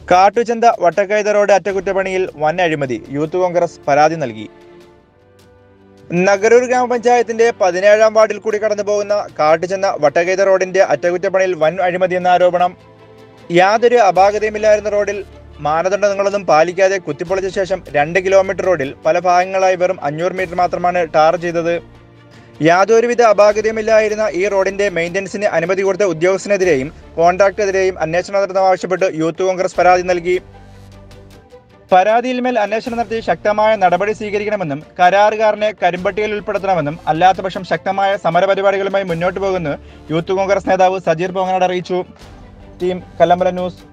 കാട്ടുചന്ത വട്ടക്കൈത road അറ്റകുറ്റപ്പണിയിൽ വൻ അഴിമതി youth Congress പരാതി നൽകി നഗരൂർ ഗ്രാമപഞ്ചായത്തിന്റെ പതിനേഴാം വാർഡിൽ കൂടി കടന്നു പോകുന്ന കാട്ടുചെന്ന വട്ടകൈത റോഡിന്റെ അറ്റകുറ്റപ്പണിയിൽ വൻ അഴിമതി എന്ന ആരോപണം യാതൊരു അപാകതയുമില്ലായിരുന്ന റോഡിൽ മാനദണ്ഡങ്ങളൊന്നും പാലിക്കാതെ കുത്തിപ്പൊളിച്ച ശേഷം രണ്ട് കിലോമീറ്റർ റോഡിൽ പല ഭാഗങ്ങളായി വെറും അഞ്ഞൂറ് മീറ്റർ മാത്രമാണ് ടാർ ചെയ്തത് യാതൊരുവിധ അപാകതയുമില്ലായിരുന്ന ഈ റോഡിന്റെ മെയിൻ്റനൻസിന് അനുമതി കൊടുത്ത ഉദ്യോഗസ്ഥനെതിരെയും കോൺട്രാക്ടറെതിരെയും അന്വേഷണം നടത്തണമെന്നാവശ്യപ്പെട്ട് യൂത്ത് കോൺഗ്രസ് പരാതി നൽകി പരാതിയിൽ മേൽ അന്വേഷണം നടത്തി ശക്തമായ നടപടി സ്വീകരിക്കണമെന്നും കരാറുകാരനെ കരിമ്പട്ടികയിൽ ഉൾപ്പെടുത്തണമെന്നും അല്ലാത്തപക്ഷം ശക്തമായ സമരപരിപാടികളുമായി മുന്നോട്ട് പോകുമെന്ന് യൂത്ത് കോൺഗ്രസ് നേതാവ് സജീർ പോങ്ങനാട് അറിയിച്ചു ടീം കല്ലമ്പല ന്യൂസ്